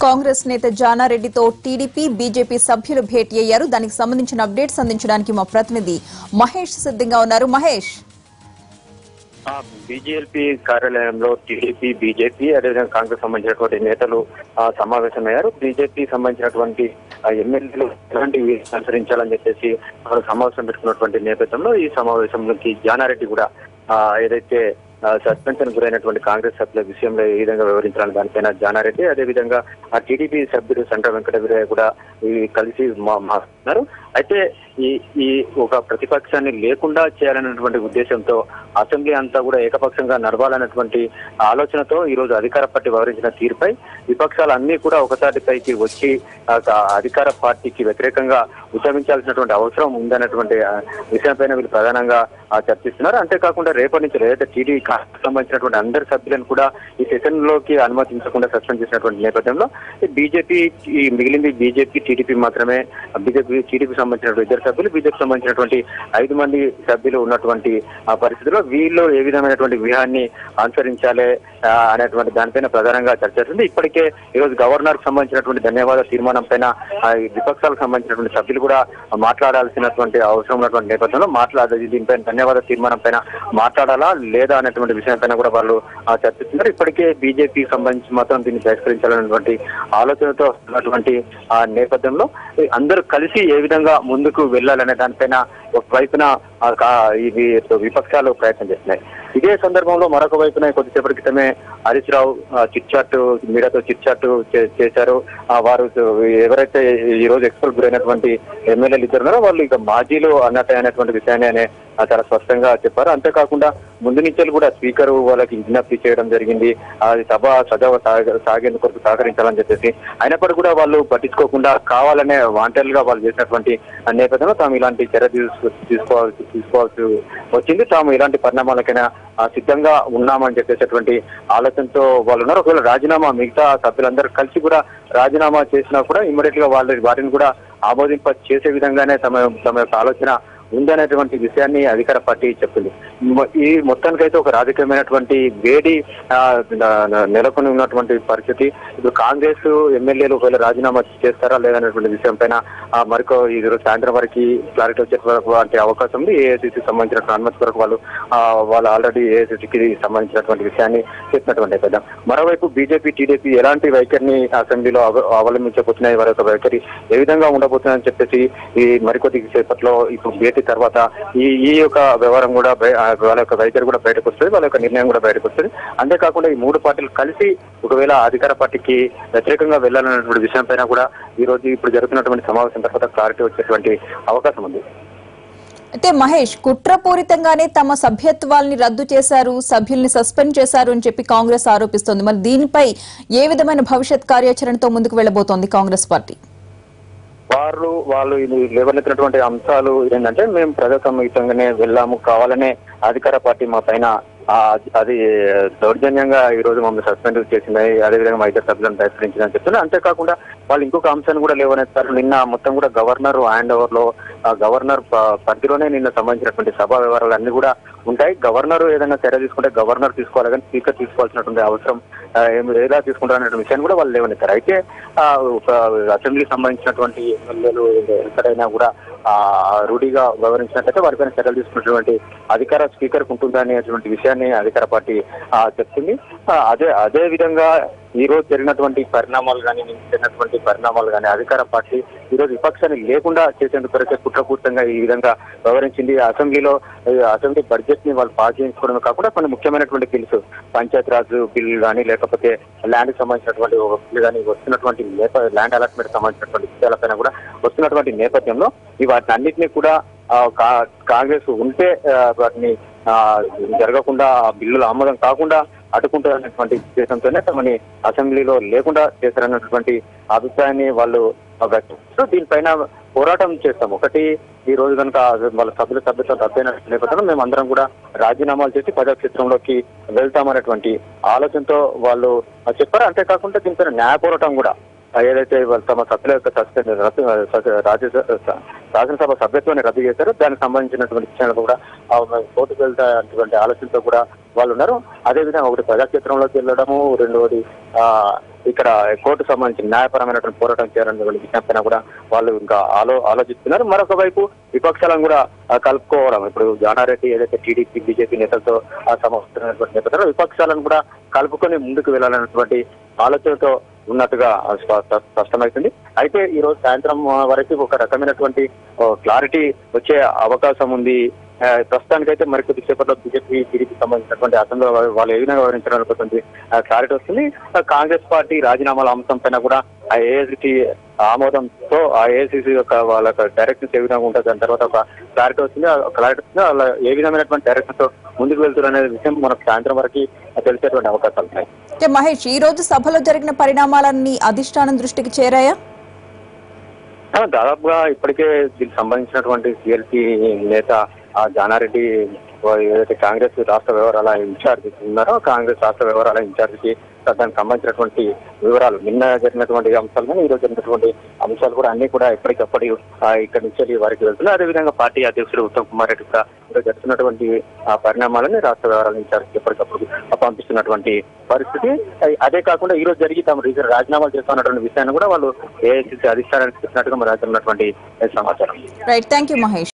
కాంగ్రెస్ నేత జానారెడ్డితో TDP BJP సభ్యులు భేటీ అయ్యారు దానికి సంబంధించిన అప్డేట్స్ అందించడానికి మా ప్రతినిధి మహేష్ సిద్ధంగా ఉన్నారు మహేష్ ఆ బీజేపీ కార్యాలయంలో టీడీపీ బీజేపీ అదేవిధంగా కాంగ్రెస్ సంబంధించినటువంటి నేతలు ఆ, సమావేశమయ్యారు బీజేపీ సంబంధించినటువంటి ఆ, ఎమ్మెల్యేలు ఎలాంటి వ్యూహాలు అనుసరించాలని చెప్పేసి వారు సమావేశం పెట్టుకున్నటువంటి నేపథ్యంలో ఈ సమావేశంలోకి జానారెడ్డి కూడా ఆ, ఏదైతే సస్పెన్షన్ గురైనటువంటి కాంగ్రెస్ సభ్యుల విషయంలో ఏ విధంగా వివరించాలని దానిపైన జానారెడ్డి అదేవిధంగా ఆ టీడీపీ సభ్యుడు సంట వెంకట వీరయ్య కూడా ఈ కలిసి మా- మాట్లాడుతున్నారు అయితే ఈ ఈ ఒక ప్రతిపక్షాన్ని లేకుండా చేయాలనేటువంటి ఉద్దేశంతో అసెంబ్లీ అంతా కూడా ఏకపక్షంగా నడవాలన్నటువంటి ఆలోచనతో ఈ రోజు అధికార పార్టీ వ్యవహరించిన తీరుపై విపక్షాలు అన్ని కూడా ఒకసారిపైకి వచ్చి ఆ యొక్క అధికార పార్టీకి వ్యతిరేకంగా ఉద్యమించాల్సినటువంటి అవసరం ఉందన్నటువంటి ఆ, విషయంపైన వీళ్ళు ప్రధానంగా ఆ, చర్చిస్తున్నారు అంతేకాకుండా రేపటి నుంచి ఏదైతే టీడీ సంబంధించినటువంటి అందరి సభ్యులను కూడా ఈ సెషన్ లోకి అనుమతించకుండా సస్పెండ్ చేసినటువంటి నేపథ్యంలో ఈ బీజేపీ ఈ మిగిలింది బీజేపీ టీడీపీ మాత్రమే బీజేపీ టీడీపీ సంబంధించినటువంటి ఇద్దరు సభ్యులు బీజేపీ సంబంధించినటువంటి ఐదు మంది సభ్యులు ఉన్నటువంటి ఆ పరిస్థితిలో వీళ్ళు ఏ విధమైనటువంటి వ్యూహాన్ని అనుసరించాలి ఆ, అనేటువంటి దానిపైన ప్రధానంగా చర్చ జరుగుతుంది ఇప్పటికే ఈ రోజు గవర్నర్ కి సంబంధించినటువంటి ధన్యవాద తీర్మానం పైన ఆ, ఈ విపక్షాలకు సంబంధించినటువంటి సభ్యులు కూడా మాట్లాడాల్సినటువంటి అవసరం ఉన్నటువంటి నేపథ్యంలో మాట్లాడాలి దీనిపైన ధన్యవాద తీర్మానం పైన మాట్లాడాలా లేదా అనేటువంటి విషయం పైన కూడా వాళ్ళు ఆ, చర్చిస్తున్నారు ఇప్పటికే బీజేపీకి సంబంధించి మాత్రం దీన్ని బహిష్కరించాలనేటువంటి ఆలోచనతో ఉన్నటువంటి ఆ నేపథ్యంలో ఈ అందరూ కలిసి ఏ విధంగా ముందుకు వెళ్ళాలనే దానిపైన ఒక వైపున ఆ కా- ఇవి విపక్షాలు ప్రయత్నం చేస్తున్నాయి ఇదే సందర్భంలో మరొక వైపున కొద్దిసేపటి క్రితమే హరీష్ రావు చిట్చాట్ మీడియాతో చిట్చాట్ చేశారు ఆ, వారు ఎవరైతే ఈ రోజు ఎక్స్పోర్ట్ గురైనటువంటి ఎమ్మెల్యేలు ఇద్దరు ఉన్నారో వాళ్ళు ఇక మాజీలు అన్నట్టు అనేటువంటి విషయాన్ని ఆయన ఆ, చాలా స్పష్టంగా చెప్పారు అంతేకాకుండా ముందు నుంచి కూడా స్పీకర్ వాళ్ళకి విజ్ఞప్తి చేయడం జరిగింది అది సభ సజావ సాగ- సాగేందుకు కొరకు సహకరించాలని చెప్పేసి అయినప్పటికీ కూడా వాళ్ళు పట్టించుకోకుండా కావాలనే వాంటెల్ గా వాళ్ళు చేసినటువంటి ఆ నేపథ్యంలో తాము ఇలాంటి చర్య తీసు- తీసుకోవాల్సి తీసుకోవాల్సి వచ్చింది తాము ఇలాంటి పరిణామాలకైనా ఆ, సిద్ధంగా ఉన్నామని చెప్పేసేటువంటి ఆలోచనతో వాళ్ళు ఉన్నారు ఒకవేళ రాజీనామా మిగతా సభ్యులందరూ కలిసి కూడా రాజీనామా చేసినా కూడా ఇమ్మీడియట్ గా వాళ్ళ వారిని కూడా ఆమోదింప చేసే విధంగానే తమ తమ యొక్క ఆలోచన ఉందనేటువంటి విషయాన్ని అధికార పార్టీ చెప్పింది మొ- ఈ మొత్తానికైతే ఒక రాజకీయమైనటువంటి వేడి ఆ, న- న- నెలకొని ఉన్నటువంటి పరిస్థితి ఇప్పుడు కాంగ్రెస్ ఎమ్మెల్యేలు ఒకవేళ రాజీనామా చేస్తారా లేదనేటువంటి విషయం పైన ఆ, మరికో ఈ రోజు సాయంత్రం వరకు క్లారిటీ వచ్చేటువంటి అవకాశం ఉంది ఏఐసిసి సంబంధించిన అనుమతి వరకు వాళ్ళు ఆ, వాళ్ళు ఆల్రెడీ ఏఐసిసికి సంబంధించినటువంటి విషయాన్ని చెప్పినటువంటి నేపథ్యం మరోవైపు బీజేపీ టీడీపీ ఎలాంటి వైఖరిని అసెంబ్లీలో అవ- అవలంబించబోతున్నాయి వారి యొక్క వైఖరి ఏ విధంగా ఉండబోతుందని చెప్పేసి ఈ మరికొద్ది సేపట్లో ఇప్పుడు భేటీ తర్వాత ఈ ఈ యొక్క వ్యవహారం కూడా బయ- ఆ, వాళ్ళ యొక్క వైఖరి కూడా బయటకు వస్తుంది వాళ్ళ యొక్క నిర్ణయం కూడా బయటకు వస్తుంది అంతేకాకుండా ఈ మూడు పార్టీలు కలిసి ఒకవేళ అధికార పార్టీకి వ్యతిరేకంగా వెళ్ళాలన్నటువంటి విషయం పైన కూడా ఈ రోజు ఇప్పుడు జరుగుతున్నటువంటి సమావేశం తర్వాత క్లారిటీ వచ్చేటువంటి అవకాశం ఉంది అయితే మహేష్ కుట్రపూరితంగానే తమ సభ్యత్వాల్ని రద్దు చేశారు సభ్యుల్ని సస్పెండ్ చేశారు అని చెప్పి కాంగ్రెస్ ఆరోపిస్తోంది మరి దీనిపై ఏ విధమైన భవిష్యత్ కార్యాచరణతో ముందుకు వెళ్లబోతోంది కాంగ్రెస్ పార్టీ వారు వాళ్ళు ఇది లేవనెత్తినటువంటి అంశాలు ఏంటంటే మేము ప్రజాసమ్మితంగానే వెళ్ళాము కావాలనే అధికార పార్టీ మా పైన ఆ, అది దౌర్జన్యంగా ఈ రోజు మమ్మల్ని సస్పెండ్ చేసింది అదేవిధంగా మా ఇద్దరు సభ్యులను బహిష్కరించిందని చెప్తున్నారు అంతేకాకుండా వాళ్ళు ఇంకొక అంశాన్ని కూడా లేవనెత్తారు నిన్న మొత్తం కూడా గవర్నర్ హ్యాండ్ ఓవర్ లో ఆ గవర్నర్ ప- పరిధిలోనే నిన్న సంబంధించినటువంటి సభా వ్యవహారాలు అన్ని కూడా ఉంటాయి గవర్నర్ ఏదైనా చర్య తీసుకుంటే గవర్నర్ తీసుకోవాలి కానీ స్పీకర్ తీసుకోవాల్సినటువంటి అవసరం ఆ, ఏం- ఎలా తీసుకుంటారు అనే విషయాన్ని కూడా వాళ్ళు లేవనెత్తారు అయితే ఆ, ఒక అసెంబ్లీకి సంబంధించినటువంటి ఎమ్మెల్యేలు ఎక్కడైనా కూడా ఆ రూఢిగా వ్యవహరించినట్లయితే వారిపైన చర్యలు తీసుకున్నటువంటి అధికార స్పీకర్ ఉంటుంది అనేటువంటి విషయాన్ని అధికార పార్టీ ఆ, చెప్తుంది ఆ, అదే అదే విధంగా ఈ రోజు జరిగినటువంటి పరిణామాలు కానీ నిన్న జరిగినటువంటి పరిణామాలు కానీ అధికార పార్టీ ఈ రోజు విపక్షాన్ని లేకుండా చేసేందుకు కొరకే కుట్రపూర్తంగా ఈ విధంగా వ్యవహరించింది అసెంబ్లీలో ఈ అసెంబ్లీ బడ్జెట్ ని వాళ్ళు పాస్ చేయించుకోవడమే కాకుండా కొన్ని ముఖ్యమైనటువంటి బిల్స్ పంచాయత్ రాజ్ బిల్ కానీ లేకపోతే ల్యాండ్ సంబంధించినటువంటి ఒక బిల్ కానీ వస్తున్నటువంటి నేప ల్యాండ్ అలాట్మెంట్ సంబంధించినటువంటి విషయాలపైన కూడా వస్తున్నటువంటి నేపథ్యంలో ఈ వాటిని అన్నింటినీ కూడా ఆ, కా- కాంగ్రెస్ ఉంటే ఆ, వాటిని ఆ, జరగకుండా ఆ బిల్లుల ఆమోదం కాకుండా అడ్డుకుంటారనేటువంటి ఉద్దేశంతోనే తమని అసెంబ్లీలో లేకుండా చేశారన్నటువంటి అభిప్రాయాన్ని వాళ్ళు వ్యక్తం చేస్తారు. దీనిపైన పోరాటం చేస్తాం ఒకటి ఈ రోజు కనుక వాళ్ళ సభ్యుల సభ్యత్వం రద్దయిన నేపథ్యంలో మేము అందరం కూడా రాజీనామాలు చేసి ప్రజాక్షేత్రంలోకి వెళ్తామనేటువంటి ఆలోచనతో వాళ్ళు చెప్పారు అంతేకాకుండా దీనిపైన న్యాయ పోరాటం కూడా ఏదైతే వాళ్ళు తమ సభ్యుల యొక్క సస్పెండ్ రద్దు రాజ్యసభ శాసనసభ సభ్యత్వాన్ని రద్దు చేశారో దానికి సంబంధించినటువంటి విషయాలు కూడా ఆ, మేము కోర్టుకు వెళ్తాటువంటి ఆలోచనతో కూడా వాళ్ళు ఉన్నారు అదేవిధంగా ఒకటి ప్రజాక్షేత్రంలోకి వెళ్ళడము రెండవది ఆ, ఇక్కడ కోర్టు సంబంధించి న్యాయపరమైనటువంటి పోరాటం చేయాలనే విజ్ఞప్తిన కూడా వాళ్ళు ఇంకా ఆలో ఆలోచిస్తున్నారు మరొక వైపు విపక్షాలను కూడా ఆ, కలుపుకోవడం ఇప్పుడు జానారెడ్డి ఏదైతే టీడీపీ బీజేపీ నేతలతో ఆ సమస్తున్నటువంటి నేపథ్యంలో విపక్షాలను కూడా కలుపుకొని ముందుకు వెళ్ళాలన్నటువంటి ఆలోచనతో ఉన్నట్టుగా స్ప- స్ప- స్పష్టమవుతుంది అయితే ఈ రోజు సాయంత్రం ఆ, వరకు ఒక రకమైనటువంటి క్లారిటీ వచ్చే అవకాశం ఉంది ఆ, ప్రస్తుతానికైతే మరికొద్ది సేపట్లో బీజేపీ టీడీపీ సంబంధించినటువంటి అసెంబ్లీలో వా- వాళ్ళు ఏ విధంగా వివరించాలనుకుంటుంది క్లారిటీ వస్తుంది ఆ, కాంగ్రెస్ పార్టీ రాజీనామాల అంశం పైన కూడా ఆ ఏఐసిసి ఆమోదంతో ఆ ఏఐసిసి యొక్క వాళ్ళ డైరెక్షన్స్ ఏ విధంగా ఉంటుంది దాని తర్వాత ఒక క్లారిటీ వస్తుంది ఆ క్లారిటీ వస్తుంది వాళ్ళ ఏ విధమైనటువంటి డైరెక్షన్ తో ముందుకు వెళ్తున్నారు అనే విషయం మనకు సాయంత్రం వరకు తెలిసేటువంటి అవకాశాలు ఉన్నాయి అంటే మహేష్ ఈ రోజు సభలో జరిగిన పరిణామాలన్నీ అధిష్టానం దృష్టికి చేరాయా ఆ, దాదాపుగా ఇప్పటికే దీనికి సంబంధించినటువంటి సిఎల్పి నేత ఆ జానారెడ్డి ఓ ఏదైతే కాంగ్రెస్ రాష్ట్ర వ్యవహారాల ఇన్ఛార్జ్ ఉన్నారో కాంగ్రెస్ రాష్ట్ర వ్యవహారాల ఇన్ఛార్జికి దానికి సంబంధించినటువంటి వివరాలు నిన్న జరిగినటువంటి అంశాలు కానీ ఈ రోజు జరిగినటువంటి అంశాలు కూడా అన్ని కూడా ఎప్పటికప్పుడు ఆ, ఇక్కడి నుంచి వెళ్ళి వారికి వెళ్తున్నాయి అదేవిధంగా పార్టీ అధ్యక్షుడు ఉత్తమ్ కుమార్ రెడ్డి కూడా ఈరోజు జరుగుతున్నటువంటి ఆ పరిణామాలని రాష్ట్ర వ్యవహారాల ఇన్ఛార్జ్ ఎప్పటికప్పుడు పంపిస్తున్నటువంటి పరిస్థితి అ- అదే కాకుండా ఈ రోజు జరిగి తమ రీజన్ రాజీనామాలు చేస్తున్నటువంటి విషయాన్ని కూడా వాళ్ళు ఏఐసిసి అధిష్టానానికి చెప్పినట్టుగా మరి ఉన్నటువంటి సమాచారం రైట్ థ్యాంక్ యూ మహేష్